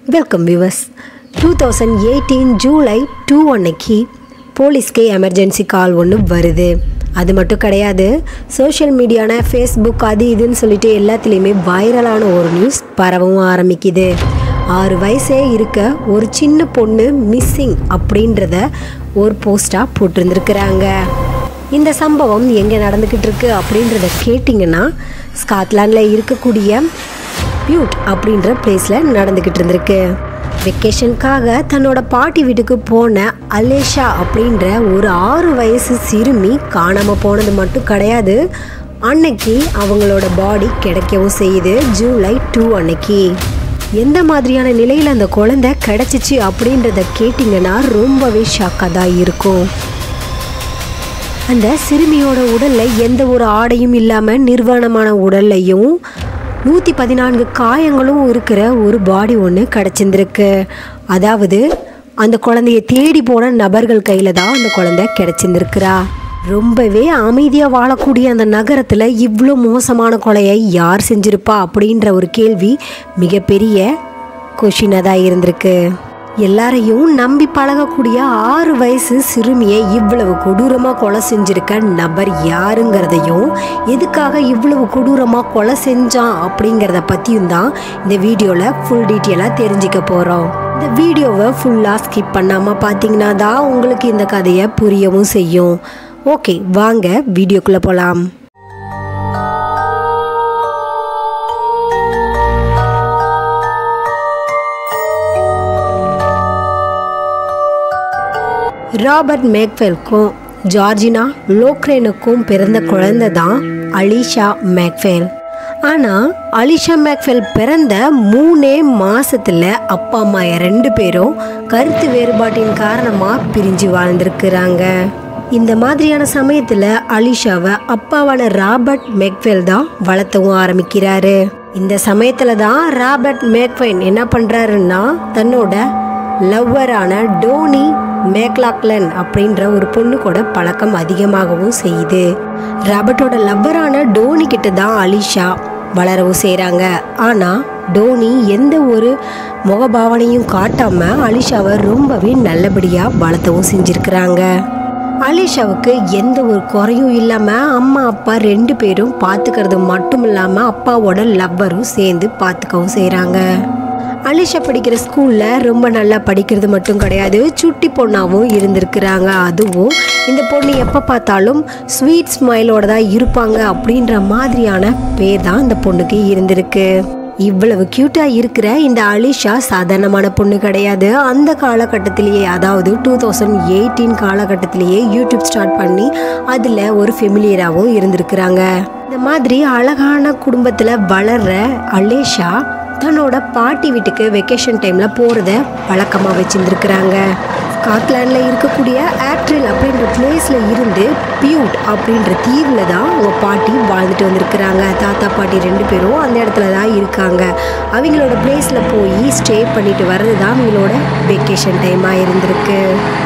welcome viewers two thousand eighteen July two அன்னைக்கு போலீஸ்க்கு emergency கால் ஒன்று வருது அது மட்டும் கிடையாது சோஷியல் மீடியான ஃபேஸ்புக் அது இதுன்னு சொல்லிட்டு எல்லாத்துலேயுமே வைரலான ஒரு நியூஸ் பரவவும் ஆரம்பிக்குது ஆறு வயசே இருக்க ஒரு சின்ன பொண்ணு மிஸ்ஸிங் அப்படின்றத ஒரு போஸ்ட்டாக போட்டிருந்துருக்குறாங்க இந்த சம்பவம் எங்கே நடந்துக்கிட்டு இருக்கு அப்படின்றத கேட்டிங்கன்னா ஸ்காட்லாண்டில் இருக்கக்கூடிய பியூட் அப்படின்ற பிளேஸில் நடந்துக்கிட்டு இருந்திருக்கு வெக்கேஷனுக்காக தன்னோட பாட்டி வீட்டுக்கு போன அலேஷா அப்படின்ற ஒரு ஆறு வயசு சிறுமி காணாமல் போனது மட்டும் கிடையாது அன்னைக்கு அவங்களோட பாடி கிடைக்கவும் செய்யுது ஜூலை டூ அன்னைக்கு எந்த மாதிரியான நிலையில் அந்த குழந்தை கிடைச்சிச்சு அப்படின்றத கேட்டிங்கன்னா ரொம்பவே ஷாக்காக தான் இருக்கும் அந்த சிறுமியோட உடல்ல எந்த ஒரு ஆடையும் இல்லாமல் நிர்வாணமான உடல்லையும் நூற்றி பதினான்கு காயங்களும் இருக்கிற ஒரு பாடி ஒன்று கிடச்சிருந்துருக்கு அதாவது அந்த குழந்தைய தேடி போன நபர்கள் கையில் தான் அந்த குழந்தை கிடச்சிருந்துருக்குறா ரொம்பவே அமைதியாக வாழக்கூடிய அந்த நகரத்தில் இவ்வளோ மோசமான கொலையை யார் செஞ்சிருப்பா அப்படின்ற ஒரு கேள்வி மிகப்பெரிய கொஷினாக தான் இருந்திருக்கு எல்லாரையும் நம்பி பழகக்கூடிய ஆறு வயசு சிறுமியை இவ்வளவு கொடூரமாக கொலை செஞ்சிருக்க நபர் யாருங்கிறதையும் எதுக்காக இவ்வளவு கொடூரமாக கொலை செஞ்சான் அப்படிங்கிறத பற்றியும் தான் இந்த வீடியோவில் ஃபுல் டீட்டெயிலாக தெரிஞ்சுக்க போகிறோம் இந்த வீடியோவை ஃபுல்லாக ஸ்கிப் பண்ணாமல் பார்த்தீங்கன்னா தான் உங்களுக்கு இந்த கதையை புரியவும் செய்யும் ஓகே வாங்க வீடியோக்குள்ளே போகலாம் ராபர்ட் மேக்ஃபெல்க்கும் ஜார்ஜினா லோக்ரேனுக்கும் பிறந்த குழந்தை தான் அலிஷா மேக்ஃபெல் ஆனால் அலிஷா மேக்ஃபெல் பிறந்த மூணே மாசத்துல அப்பா அம்மா ரெண்டு பேரும் கருத்து வேறுபாட்டின் காரணமாக பிரிஞ்சு வாழ்ந்திருக்கிறாங்க இந்த மாதிரியான சமயத்தில் அலிஷாவை அப்பாவான ராபர்ட் மேக்ஃபெல் தான் வளர்த்தவும் ஆரம்பிக்கிறாரு இந்த சமயத்தில் தான் ராபர்ட் மேக்ஃபைன் என்ன பண்ணுறாருன்னா தன்னோட லவ்வரான டோனி மேக்லாக்லன் அப்படின்ற ஒரு பொண்ணு கூட பழக்கம் அதிகமாகவும் செய்யுது ராபர்ட்டோட லவ்வரான டோனி கிட்ட தான் அலிஷா வளரவும் செய்கிறாங்க ஆனால் டோனி எந்த ஒரு முகபாவனையும் காட்டாம அலிஷாவை ரொம்பவே நல்லபடியாக வளர்த்தவும் செஞ்சுருக்கிறாங்க அலிஷாவுக்கு எந்த ஒரு குறையும் இல்லாமல் அம்மா அப்பா ரெண்டு பேரும் பார்த்துக்கிறது மட்டும் இல்லாமல் அப்பாவோட லவ்வரும் சேர்ந்து பார்த்துக்கவும் செய்கிறாங்க அலிஷா படிக்கிற ஸ்கூலில் ரொம்ப நல்லா படிக்கிறது மட்டும் கிடையாது சுட்டி பொண்ணாகவும் இருந்திருக்கிறாங்க அதுவும் இந்த பொண்ணு எப்போ பார்த்தாலும் ஸ்வீட் ஸ்மைலோட தான் இருப்பாங்க அப்படின்ற மாதிரியான பேர் தான் இந்த பொண்ணுக்கு இருந்திருக்கு இவ்வளவு க்யூட்டாக இருக்கிற இந்த அலிஷா சாதாரணமான பொண்ணு கிடையாது அந்த காலகட்டத்திலேயே அதாவது டூ தௌசண்ட் எயிட்டீன் காலகட்டத்திலேயே யூடியூப் ஸ்டார்ட் பண்ணி அதில் ஒரு ஃபெமிலியராகவும் இருந்திருக்கிறாங்க இந்த மாதிரி அழகான குடும்பத்தில் வளர்ற அலேஷா தன்னோட பாட்டி வீட்டுக்கு வெக்கேஷன் டைமில் போகிறத வழக்கமாக வச்சுருந்துருக்குறாங்க ஸ்காட்லாண்டில் இருக்கக்கூடிய ஆக்ட்ரில் அப்படின்ற பிளேஸில் இருந்து பியூட் அப்படின்ற தீவில் தான் அவங்க பாட்டி வாழ்ந்துட்டு வந்திருக்கிறாங்க தாத்தா பாட்டி ரெண்டு பேரும் அந்த இடத்துல தான் இருக்காங்க அவங்களோட பிளேஸில் போய் ஸ்டே பண்ணிட்டு வர்றது தான் அவங்களோட வெக்கேஷன் டைமாக இருந்திருக்கு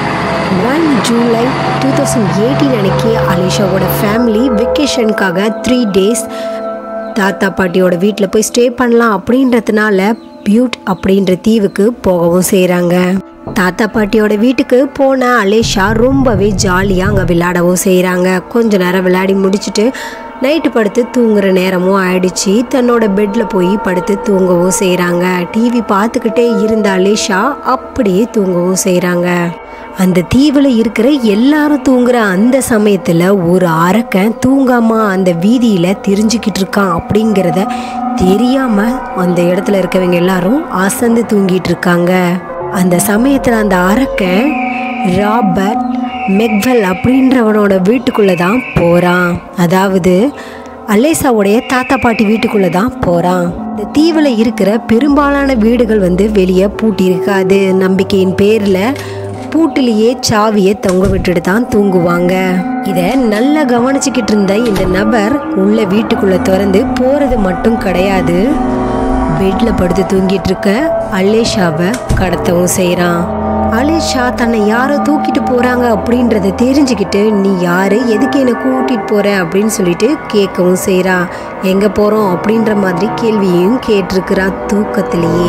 one July two thousand eighteen அன்னைக்கு அலிஷாவோட ஃபேமிலி வெக்கேஷனுக்காக த்ரீ டேஸ் தாத்தா பாட்டியோட வீட்டில் போய் ஸ்டே பண்ணலாம் அப்படின்றதுனால பியூட் அப்படின்ற தீவுக்கு போகவும் செய்கிறாங்க தாத்தா பாட்டியோட வீட்டுக்கு போன அலேஷா ரொம்பவே ஜாலியாக அங்கே விளையாடவும் செய்கிறாங்க கொஞ்ச நேரம் விளையாடி முடிச்சுட்டு நைட்டு படுத்து தூங்குற நேரமும் ஆயிடுச்சு தன்னோட பெட்டில் போய் படுத்து தூங்கவும் செய்கிறாங்க டிவி பார்த்துக்கிட்டே இருந்த அலேஷா அப்படியே தூங்கவும் செய்கிறாங்க அந்த தீவில் இருக்கிற எல்லாரும் தூங்குற அந்த சமயத்தில் ஒரு அரக்கன் தூங்காம அந்த வீதியில் தெரிஞ்சுக்கிட்டு இருக்கான் அப்படிங்கிறத தெரியாம அந்த இடத்துல இருக்கவங்க எல்லாரும் அசந்து தூங்கிட்டு இருக்காங்க அந்த சமயத்தில் அந்த அரக்கன் ராபர்ட் மெக்வெல் அப்படின்றவனோட வீட்டுக்குள்ளே தான் போகிறான் அதாவது அலேசாவுடைய தாத்தா பாட்டி வீட்டுக்குள்ளே தான் போகிறான் இந்த தீவில் இருக்கிற பெரும்பாலான வீடுகள் வந்து வெளியே பூட்டி இருக்காது நம்பிக்கையின் பேரில் பூட்டிலேயே சாவியை தொங்க விட்டுட்டு தான் தூங்குவாங்க இதை நல்லா கவனிச்சுக்கிட்டு இருந்த இந்த நபர் உள்ள வீட்டுக்குள்ள திறந்து போறது மட்டும் கிடையாது பெட்ல படுத்து தூங்கிட்டு இருக்க அலேஷாவை கடத்தவும் செய்கிறான் அலேஷா தன்னை யாரோ தூக்கிட்டு போறாங்க அப்படின்றத தெரிஞ்சுக்கிட்டு நீ யாரு எதுக்கு என்னை கூட்டிட்டு போற அப்படின்னு சொல்லிட்டு கேட்கவும் செய்றா எங்க போறோம் அப்படின்ற மாதிரி கேள்வியையும் கேட்டிருக்கிறா தூக்கத்திலேயே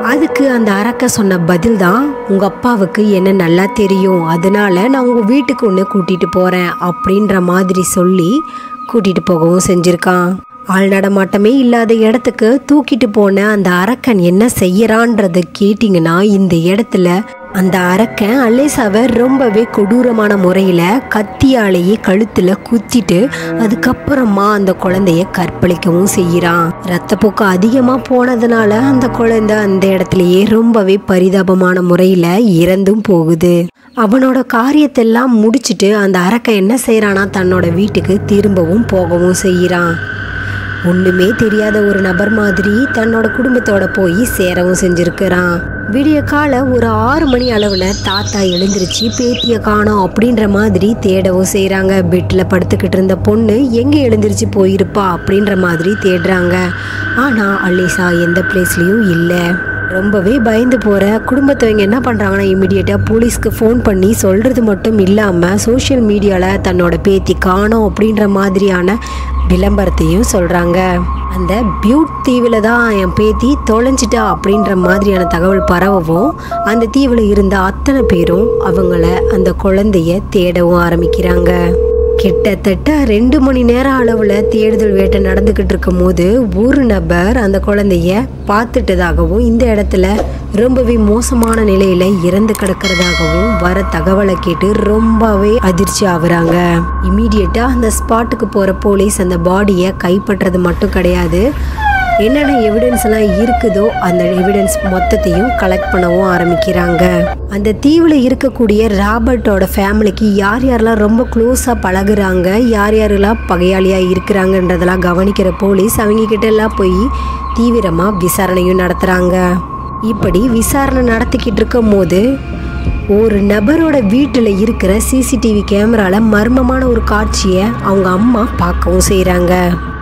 அதுக்கு அந்த அரக்க சொன்ன பதில் தான் உங்கள் அப்பாவுக்கு என்ன நல்லா தெரியும் அதனால நான் உங்கள் வீட்டுக்கு ஒன்று கூட்டிகிட்டு போகிறேன் அப்படின்ற மாதிரி சொல்லி கூட்டிகிட்டு போகவும் செஞ்சுருக்கான் ஆள் நடமாட்டமே இல்லாத இடத்துக்கு தூக்கிட்டு போன அந்த அரக்கன் என்ன செய்யறான்றத கேட்டிங்கன்னா இந்த இடத்துல அந்த அரக்கன் அல்லேசாவை ரொம்பவே கொடூரமான முறையில் கத்தியாலேயே கழுத்தில் குத்திட்டு அதுக்கப்புறமா அந்த குழந்தைய கற்பழிக்கவும் செய்கிறான் ரத்தப்போக்கு அதிகமாக போனதுனால அந்த குழந்தை அந்த இடத்துலயே ரொம்பவே பரிதாபமான முறையில் இறந்தும் போகுது அவனோட காரியத்தெல்லாம் முடிச்சிட்டு அந்த அரக்கன் என்ன செய்கிறானா தன்னோட வீட்டுக்கு திரும்பவும் போகவும் செய்கிறான் ஒண்ணுமே தெரியாத ஒரு நபர் மாதிரி தன்னோட குடும்பத்தோட போய் சேரவும் செஞ்சிருக்கிறான் விடிய கால ஒரு ஆறு மணி அளவில் தாத்தா எழுந்திருச்சு பேத்திய காணோம் அப்படின்ற மாதிரி தேடவும் செய்கிறாங்க பெட்டில் படுத்துக்கிட்டு இருந்த பொண்ணு எங்கே எழுந்திருச்சு போயிருப்பா அப்படின்ற மாதிரி தேடுறாங்க ஆனால் அல்லேசா எந்த பிளேஸ்லேயும் இல்லை ரொம்பவே பயந்து போகிற குடும்பத்தவங்க என்ன பண்ணுறாங்கன்னா இமிடியேட்டாக போலீஸ்க்கு ஃபோன் பண்ணி சொல்கிறது மட்டும் இல்லாமல் சோஷியல் மீடியாவில் தன்னோட பேத்தி காணோம் அப்படின்ற மாதிரியான விளம்பரத்தையும் சொல்கிறாங்க அந்த பியூட் தீவில் தான் என் பேத்தி தொலைஞ்சிட்டா அப்படின்ற மாதிரியான தகவல் பரவவும் அந்த தீவில் இருந்த அத்தனை பேரும் அவங்கள அந்த குழந்தைய தேடவும் ஆரம்பிக்கிறாங்க கிட்டத்தட்ட ரெண்டு மணி நேரம் அளவில் தேடுதல் வேட்டை நடந்துக்கிட்டு இருக்கும் போது ஒரு நபர் அந்த குழந்தைய பார்த்துட்டதாகவும் இந்த இடத்துல ரொம்பவே மோசமான நிலையில இறந்து கிடக்கிறதாகவும் வர தகவலை கேட்டு ரொம்பவே அதிர்ச்சி ஆகுறாங்க இமீடியட்டா அந்த ஸ்பாட்டுக்கு போற போலீஸ் அந்த பாடியை கைப்பற்றது மட்டும் கிடையாது என்னென்ன எவிடன்ஸ் எல்லாம் இருக்குதோ அந்த எவிடன்ஸ் மொத்தத்தையும் கலெக்ட் பண்ணவும் ஆரம்பிக்கிறாங்க அந்த தீவில் இருக்கக்கூடிய ராபர்ட்டோட ஃபேமிலிக்கு யார் யாரெல்லாம் ரொம்ப க்ளோஸாக பழகுறாங்க யார் யாரெல்லாம் பகையாளியாக இருக்கிறாங்கன்றதெல்லாம் கவனிக்கிற போலீஸ் அவங்க கிட்ட எல்லாம் போய் தீவிரமாக விசாரணையும் நடத்துகிறாங்க இப்படி விசாரணை நடத்திக்கிட்டு இருக்கும் போது ஒரு நபரோட வீட்டில் இருக்கிற சிசிடிவி கேமராவில் மர்மமான ஒரு காட்சியை அவங்க அம்மா பார்க்கவும் செய்கிறாங்க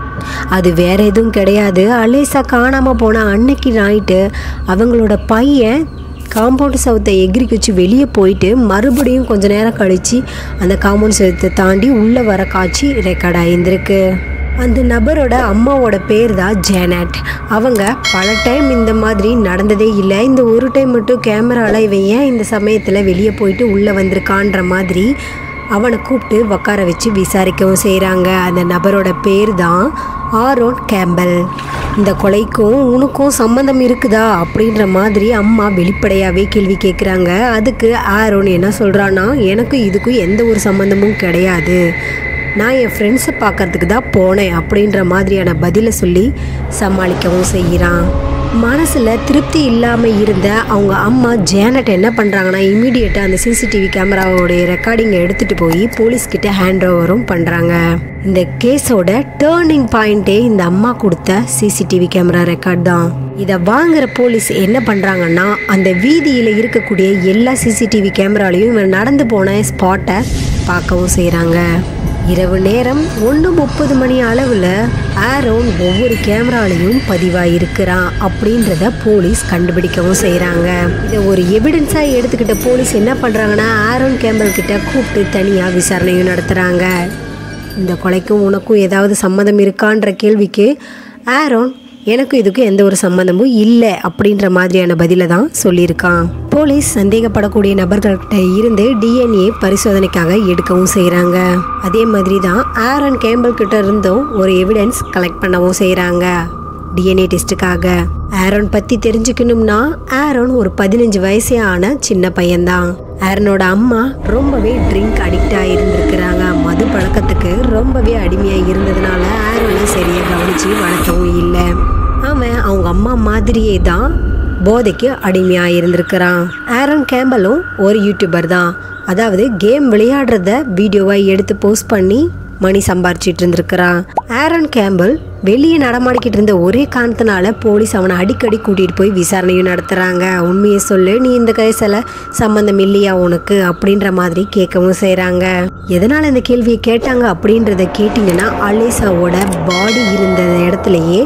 அது வேற எதுவும் கிடையாது அலேசா காணாமல் போன அன்னைக்கு நைட்டு அவங்களோட பையன் காம்பவுண்ட் சவுத்தை எகிரி வச்சு வெளியே போயிட்டு மறுபடியும் கொஞ்ச நேரம் கழித்து அந்த காம்பவுண்ட் சவுத்தை தாண்டி உள்ளே வர காட்சி ரெக்கார்ட் ஆகியிருந்திருக்கு அந்த நபரோட அம்மாவோட பேர் தான் ஜேனட் அவங்க பல டைம் இந்த மாதிரி நடந்ததே இல்லை இந்த ஒரு டைம் மட்டும் கேமராவில் இவன் ஏன் இந்த சமயத்தில் வெளியே போயிட்டு உள்ளே வந்திருக்கான்ற மாதிரி அவனை கூப்பிட்டு உக்கார வச்சு விசாரிக்கவும் செய்கிறாங்க அந்த நபரோட பேர் தான் ஆரோன் கேம்பல் இந்த கொலைக்கும் உனக்கும் சம்மந்தம் இருக்குதா அப்படின்ற மாதிரி அம்மா வெளிப்படையாகவே கேள்வி கேட்குறாங்க அதுக்கு ஆரோன் என்ன சொல்கிறான்னா எனக்கு இதுக்கும் எந்த ஒரு சம்மந்தமும் கிடையாது நான் என் ஃப்ரெண்ட்ஸை பார்க்கறதுக்கு தான் போனேன் அப்படின்ற மாதிரியான பதிலை சொல்லி சமாளிக்கவும் செய்கிறான் மனசில் திருப்தி இல்லாமல் இருந்த அவங்க அம்மா ஜேனட் என்ன பண்ணுறாங்கன்னா இமீடியட்டாக அந்த சிசிடிவி கேமராவோடைய ரெக்கார்டிங்கை எடுத்துகிட்டு போய் போலீஸ்கிட்ட ஹேண்ட் ஓவரும் பண்ணுறாங்க இந்த கேஸோட டேர்னிங் பாயிண்ட்டே இந்த அம்மா கொடுத்த சிசிடிவி கேமரா ரெக்கார்ட் தான் இதை வாங்குற போலீஸ் என்ன பண்ணுறாங்கன்னா அந்த வீதியில் இருக்கக்கூடிய எல்லா சிசிடிவி கேமராலையும் இவன் நடந்து போன ஸ்பாட்டை பார்க்கவும் செய்கிறாங்க இரவு நேரம் ஒன்று முப்பது மணி அளவில் ஆரோன் ஒவ்வொரு கேமராலையும் பதிவாயிருக்கிறான் அப்படின்றத போலீஸ் கண்டுபிடிக்கவும் செய்கிறாங்க இதை ஒரு எவிடன்ஸாக எடுத்துக்கிட்ட போலீஸ் என்ன பண்ணுறாங்கன்னா ஆரோன் கேம்பல் கிட்ட கூப்பிட்டு தனியாக விசாரணையும் நடத்துகிறாங்க இந்த கொலைக்கும் உனக்கும் ஏதாவது சம்மந்தம் இருக்கான்ற கேள்விக்கு ஆரோன் எனக்கு இதுக்கு எந்த ஒரு சம்மந்தமும் இல்லை அப்படின்ற மாதிரியான பதிலை தான் சொல்லியிருக்கான் போலீஸ் சந்தேகப்படக்கூடிய நபர்கள்கிட்ட இருந்து டிஎன்ஏ பரிசோதனைக்காக எடுக்கவும் செய்கிறாங்க அதே மாதிரி தான் ஆரன் கேம்பல் கிட்ட இருந்தும் ஒரு எவிடன்ஸ் கலெக்ட் பண்ணவும் செய்கிறாங்க டிஎன்ஏ டெஸ்ட்டுக்காக ஆரோன் பற்றி தெரிஞ்சுக்கணும்னா ஆரோன் ஒரு பதினஞ்சு வயசே ஆன சின்ன பையன்தான் ஆரனோட அம்மா ரொம்பவே ட்ரிங்க் அடிக்ட் ஆகியிருந்திருக்கிறாங்க மது பழக்கத்துக்கு ரொம்பவே அடிமையாக இருந்ததுனால ஆரோனை சரியாக கவனித்து வளர்க்கவும் இல்லை அவன் அவங்க அம்மா மாதிரியே தான் போதைக்கு அடிமையாக இருந்திருக்கிறான் ஆரன் கேம்பலும் ஒரு யூடியூபர் தான் அதாவது கேம் விளையாடுறத வீடியோவை எடுத்து போஸ்ட் பண்ணி மணி சம்பாரிச்சிட்டு இருந்திருக்கிறான் ஆரன் கேம்பல் வெளியே நடமாடிக்கிட்டு இருந்த ஒரே காரணத்தினால போலீஸ் அவனை அடிக்கடி கூட்டிகிட்டு போய் விசாரணையும் நடத்துகிறாங்க உண்மையை சொல்லு நீ இந்த கேஸில் சம்மந்தம் இல்லையா உனக்கு அப்படின்ற மாதிரி கேட்கவும் செய்கிறாங்க எதனால் இந்த கேள்வியை கேட்டாங்க அப்படின்றத கேட்டிங்கன்னா அலேசாவோட பாடி இருந்த இடத்துலையே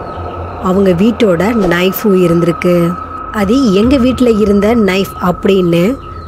அவங்க வீட்டோட நைஃபும் இருந்திருக்கு அது எங்கள் வீட்டில் இருந்த நைஃப் அப்படின்னு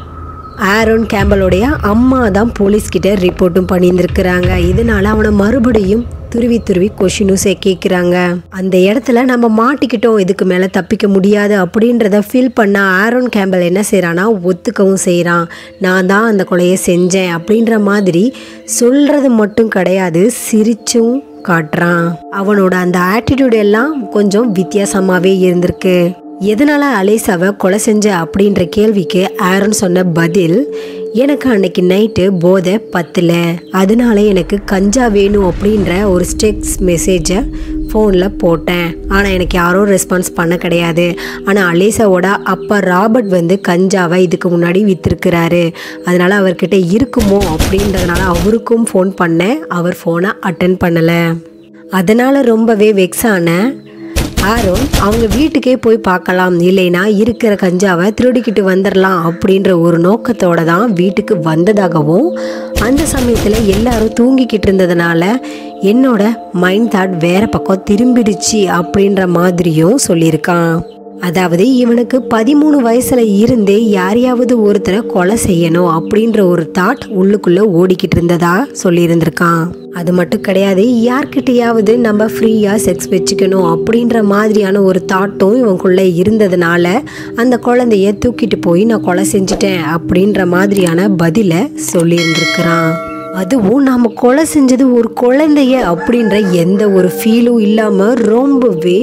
ஆரோன் கேம்பலோடைய அம்மா தான் போலீஸ்கிட்ட ரிப்போர்ட்டும் பண்ணியிருந்திருக்கிறாங்க இதனால அவனை மறுபடியும் துருவி துருவி கொஷினும் கேட்குறாங்க அந்த இடத்துல நம்ம மாட்டிக்கிட்டோம் இதுக்கு மேலே தப்பிக்க முடியாது அப்படின்றத ஃபீல் பண்ண ஆரோன் கேம்பல் என்ன செய்கிறான்னா ஒத்துக்கவும் செய்கிறான் நான் தான் அந்த கொலையை செஞ்சேன் அப்படின்ற மாதிரி சொல்கிறது மட்டும் கிடையாது சிரிச்சும் காட்டுறான் அவனோட அந்த ஆட்டிடியூட் எல்லாம் கொஞ்சம் வித்தியாசமாகவே இருந்திருக்கு எதனால அலேசாவை கொலை செஞ்ச அப்படின்ற கேள்விக்கு ஆரன் சொன்ன பதில் எனக்கு அன்னைக்கு நைட்டு போதை பத்தல அதனால எனக்கு கஞ்சா வேணும் அப்படின்ற ஒரு ஸ்டெக்ஸ் மெசேஜை ஃபோனில் போட்டேன் ஆனால் எனக்கு யாரும் ரெஸ்பான்ஸ் பண்ண கிடையாது ஆனால் அலேசாவோட அப்பா ராபர்ட் வந்து கஞ்சாவை இதுக்கு முன்னாடி விற்றுருக்கிறாரு அதனால் அவர்கிட்ட இருக்குமோ அப்படின்றதுனால அவருக்கும் ஃபோன் பண்ணேன் அவர் ஃபோனை அட்டன் பண்ணலை அதனால் ரொம்பவே வெக்ஸ் ஆனேன் ஆரோன் அவங்க வீட்டுக்கே போய் பார்க்கலாம் இல்லைனா இருக்கிற கஞ்சாவை திருடிக்கிட்டு வந்துடலாம் அப்படின்ற ஒரு நோக்கத்தோட தான் வீட்டுக்கு வந்ததாகவும் அந்த சமயத்தில் எல்லாரும் தூங்கிக்கிட்டு இருந்ததுனால என்னோட மைண்ட் தாட் வேற பக்கம் திரும்பிடுச்சு அப்படின்ற மாதிரியும் சொல்லியிருக்கான் அதாவது இவனுக்கு பதிமூணு வயசுல இருந்தே யாரையாவது ஒருத்தரை கொலை செய்யணும் அப்படின்ற ஒரு தாட் உள்ளுக்குள்ள ஓடிக்கிட்டு இருந்ததா சொல்லியிருந்திருக்கான் அது மட்டும் கிடையாது யார்கிட்டயாவது நம்ம ஃப்ரீயா செக்ஸ் வச்சுக்கணும் அப்படின்ற மாதிரியான ஒரு தாட்டும் இவனுக்குள்ள இருந்ததுனால அந்த குழந்தைய தூக்கிட்டு போய் நான் கொலை செஞ்சுட்டேன் அப்படின்ற மாதிரியான பதிலை சொல்லியிருந்திருக்கிறான் அதுவும் நாம கொலை செஞ்சது ஒரு குழந்தைய அப்படின்ற எந்த ஒரு ஃபீலும் இல்லாம ரொம்பவே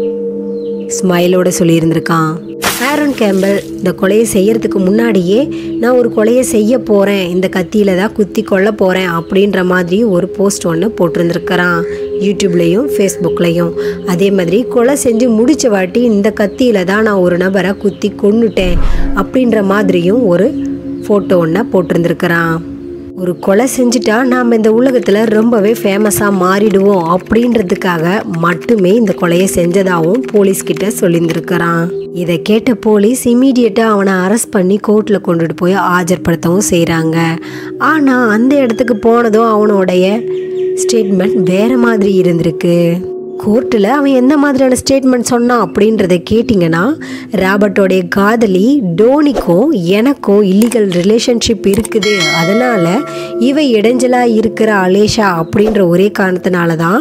ஸ்மைலோட சொல்லியிருந்திருக்கான் ஆரோன் கேம்பல் இந்த கொலையை செய்யறதுக்கு முன்னாடியே நான் ஒரு கொலையை செய்ய போகிறேன் இந்த கத்தியில தான் குத்தி கொல்ல போகிறேன் அப்படின்ற மாதிரி ஒரு போஸ்ட் ஒன்று போட்டிருந்துருக்கிறான் யூடியூப்லேயும் ஃபேஸ்புக்லேயும் அதே மாதிரி கொலை செஞ்சு முடிச்ச வாட்டி இந்த கத்தியில தான் நான் ஒரு நபரை குத்தி கொன்னுட்டேன் அப்படின்ற மாதிரியும் ஒரு ஃபோட்டோ ஒன்றை போட்டிருந்துருக்கிறான் ஒரு கொலை செஞ்சுட்டா நாம் இந்த உலகத்தில் ரொம்பவே ஃபேமஸாக மாறிடுவோம் அப்படின்றதுக்காக மட்டுமே இந்த கொலையை செஞ்சதாகவும் போலீஸ்கிட்ட சொல்லியிருந்திருக்கிறான் இதை கேட்ட போலீஸ் இமீடியட்டாக அவனை அரெஸ்ட் பண்ணி கோர்ட்டில் கொண்டுட்டு போய் ஆஜர்படுத்தவும் செய்கிறாங்க ஆனால் அந்த இடத்துக்கு போனதும் அவனுடைய ஸ்டேட்மெண்ட் வேறு மாதிரி இருந்திருக்கு கோர்ட்டில் அவன் எந்த மாதிரியான ஸ்டேட்மெண்ட் சொன்னான் அப்படின்றத கேட்டிங்கன்னா ராபர்ட்டோடைய காதலி டோனிக்கும் எனக்கும் இல்லீகல் ரிலேஷன்ஷிப் இருக்குது அதனால் இவ இடைஞ்சலாக இருக்கிற அலேஷா அப்படின்ற ஒரே காரணத்தினால தான்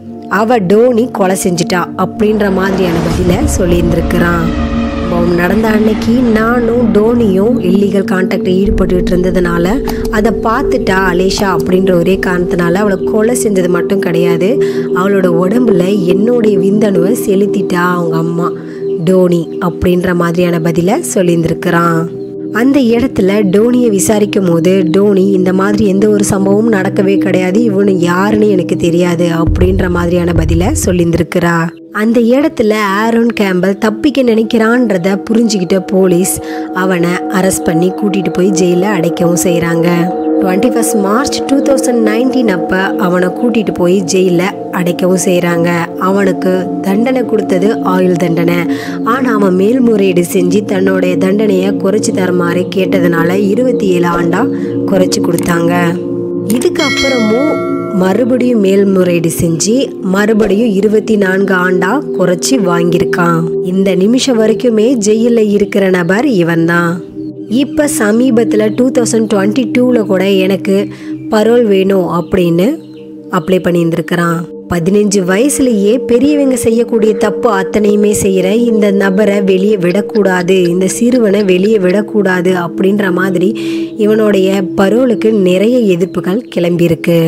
அவ டோனி கொலை செஞ்சிட்டா அப்படின்ற மாதிரியான பதிலை சொல்லியிருந்திருக்கிறான் சம்பவம் நடந்த அன்னைக்கு நானும் டோனியும் இல்லீகல் கான்டாக்டில் ஈடுபட்டுட்டு இருந்ததுனால அதை பார்த்துட்டா அலேஷா அப்படின்ற ஒரே காரணத்தினால அவளை கொலை செஞ்சது மட்டும் கிடையாது அவளோட உடம்புல என்னுடைய விந்தணுவை செலுத்திட்டா அவங்க அம்மா டோனி அப்படின்ற மாதிரியான பதிலை சொல்லியிருந்திருக்கிறான் அந்த இடத்துல டோனியை விசாரிக்கும் போது டோனி இந்த மாதிரி எந்த ஒரு சம்பவமும் நடக்கவே கிடையாது இவனு யாருன்னு எனக்கு தெரியாது அப்படின்ற மாதிரியான பதிலை சொல்லியிருந்திருக்கிறா அந்த இடத்துல ஆரோன் கேம்பல் தப்பிக்க நினைக்கிறான்றத புரிஞ்சுக்கிட்ட போலீஸ் அவனை அரெஸ்ட் பண்ணி கூட்டிட்டு போய் ஜெயிலில் அடைக்கவும் செய்கிறாங்க twenty first March two thousand nineteen அப்போ அவனை கூட்டிகிட்டு போய் ஜெயிலில் அடைக்கவும் செய்கிறாங்க அவனுக்கு தண்டனை கொடுத்தது ஆயுள் தண்டனை ஆனால் அவன் மேல்முறையீடு செஞ்சு தன்னுடைய தண்டனையை குறைச்சி தருமாறு கேட்டதுனால இருபத்தி ஏழு ஆண்டாக குறைச்சி கொடுத்தாங்க இதுக்கு அப்புறமும் மறுபடியும் மேல்முறையீடு செஞ்சு மறுபடியும் இருபத்தி நான்கு ஆண்டா குறைச்சி வாங்கியிருக்கான் இந்த நிமிஷம் வரைக்குமே ஜெயிலில் இருக்கிற நபர் இவன்தான் இப்போ சமீபத்தில் டூ தௌசண்ட் டுவெண்ட்டி டூவில் கூட எனக்கு பரோல் வேணும் அப்படின்னு அப்ளை பண்ணியிருந்திருக்கிறான் பதினஞ்சு வயசுலயே பெரியவங்க செய்யக்கூடிய தப்பு அத்தனையுமே செய்கிற இந்த நபரை வெளியே விடக்கூடாது இந்த சிறுவனை வெளியே விடக்கூடாது அப்படின்ற மாதிரி இவனுடைய பரோலுக்கு நிறைய எதிர்ப்புகள் கிளம்பியிருக்கு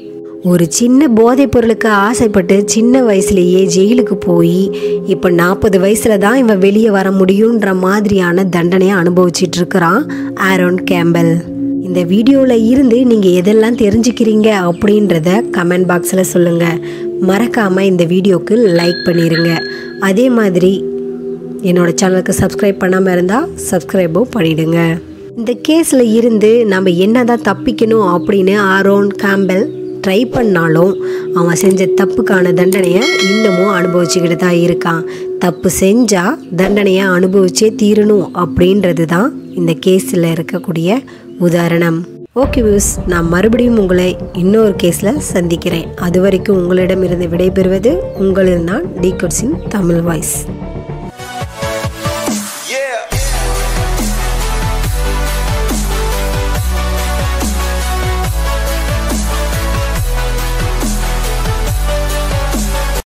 ஒரு சின்ன போதைப் பொருளுக்கு ஆசைப்பட்டு சின்ன வயசுலேயே ஜெயிலுக்கு போய் இப்போ நாற்பது வயசில் தான் இவன் வெளியே வர முடியுன்ற மாதிரியான தண்டனையை அனுபவிச்சிட்டு இருக்கிறான் ஆரோன் கேம்பல் இந்த வீடியோவில் இருந்து நீங்கள் எதெல்லாம் தெரிஞ்சுக்கிறீங்க அப்படின்றத கமெண்ட் பாக்ஸில் சொல்லுங்கள் மறக்காமல் இந்த வீடியோக்கு லைக் பண்ணிடுங்க அதே மாதிரி என்னோட சேனலுக்கு சப்ஸ்கிரைப் பண்ணாமல் இருந்தால் சப்ஸ்கிரைபும் பண்ணிடுங்க இந்த கேஸில் இருந்து நம்ம என்னதான் தப்பிக்கணும் அப்படின்னு ஆரோன் கேம்பல் ட்ரை பண்ணாலும் அவன் செஞ்ச தப்புக்கான தண்டனையை இன்னமும் அனுபவிச்சுக்கிட்டு தான் இருக்கான் தப்பு செஞ்சால் தண்டனையை அனுபவிச்சே தீரணும் அப்படின்றது தான் இந்த கேஸில் இருக்கக்கூடிய உதாரணம் ஓகே வியூஸ் நான் மறுபடியும் உங்களை இன்னொரு கேஸில் சந்திக்கிறேன் அது வரைக்கும் உங்களிடமிருந்து விடைபெறுவது உங்களில் நான் டி தமிழ் வாய்ஸ்